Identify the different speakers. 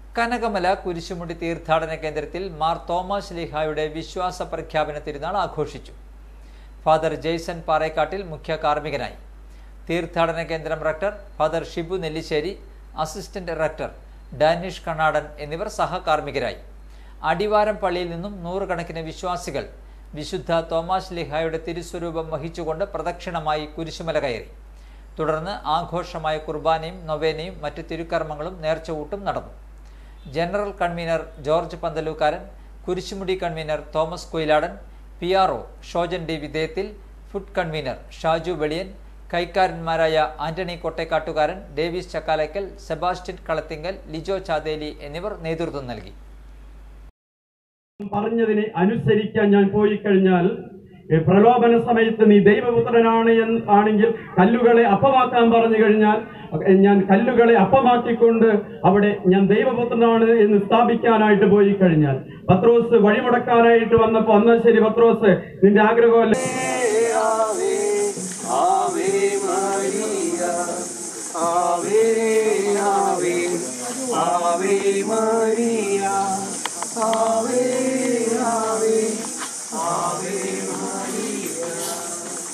Speaker 1: കനകമല കുരിശുമുടി തീർത്ഥാടന കേന്ദ്രത്തിൽ മാർ തോമസ് ലീഹായുടെ വിശ്വാസ പ്രഖ്യാപന തിരുനാൾ ആഘോഷിച്ചു ഫാദർ ജെയ്സൺ പാറേക്കാട്ടിൽ മുഖ്യ കാർമ്മികനായി തീർത്ഥാടന കേന്ദ്രം rector father Shibu Nellissery assistant rector Danish Kannadan എന്നിവർ സഹകാർമ്മികരായി അടിവാരം പള്ളിയിൽ നിന്നും നൂറുകണക്കിന് വിശ്വാസികൾ വിശുദ്ധ തോമാസ് ലിഹായുടെ തിരുസ്വരൂപം വഹിച്ചുകൊണ്ട് പ്രദക്ഷിണമായി കുരിശുമല കയറി തുടർന്ന് ആഘോഷമായ കുർബാനയും നൊവേനയും മറ്റ് തിരുക്കർമ്മങ്ങളും നേർച്ചകൂട്ടും നടന്നു general convener George Panthalookkaran Kurisumudi convener Thomas Koyiladan P R O Shojan D വിധേയത്തിൽ ഫുഡ് കൺവീനർ ഷാജു വെളിയൻ കൈക്കാരന്മാരായ Antony Kottekkattukaran Davis Chakkalakkal Sebastian Kalathingal Lijo Chatheli എന്നിവർ നേതൃത്വം നൽകി
Speaker 2: പറഞ്ഞതിനെ അനുസരിക്കാൻ ഞാൻ പോയി കഴിഞ്ഞാൽ ഏ, പ്രലോഭന സമയത്ത് നീ ദൈവപുത്രനാണ് എന്ന് ആണെങ്കിൽ കല്ലുകളെ അപ്പമാക്കാൻ പറഞ്ഞു കഴിഞ്ഞാൽ ഏ, ഞാൻ കല്ലുകളെ അപ്പമാക്കിക്കൊണ്ട് അവിടെ ഞാൻ ദൈവപുത്രനാണ് എന്ന് സ്ഥാപിക്കാനായിട്ട് പോയി കഴിഞ്ഞാൽ പത്രോസ് വഴിമുടക്കാനായിട്ട് വന്നപ്പോ എന്നാ ശരി പത്രോസ് നിന്റെ ആഗ്രഹമല്ല
Speaker 3: Ave, Ave, Ave María.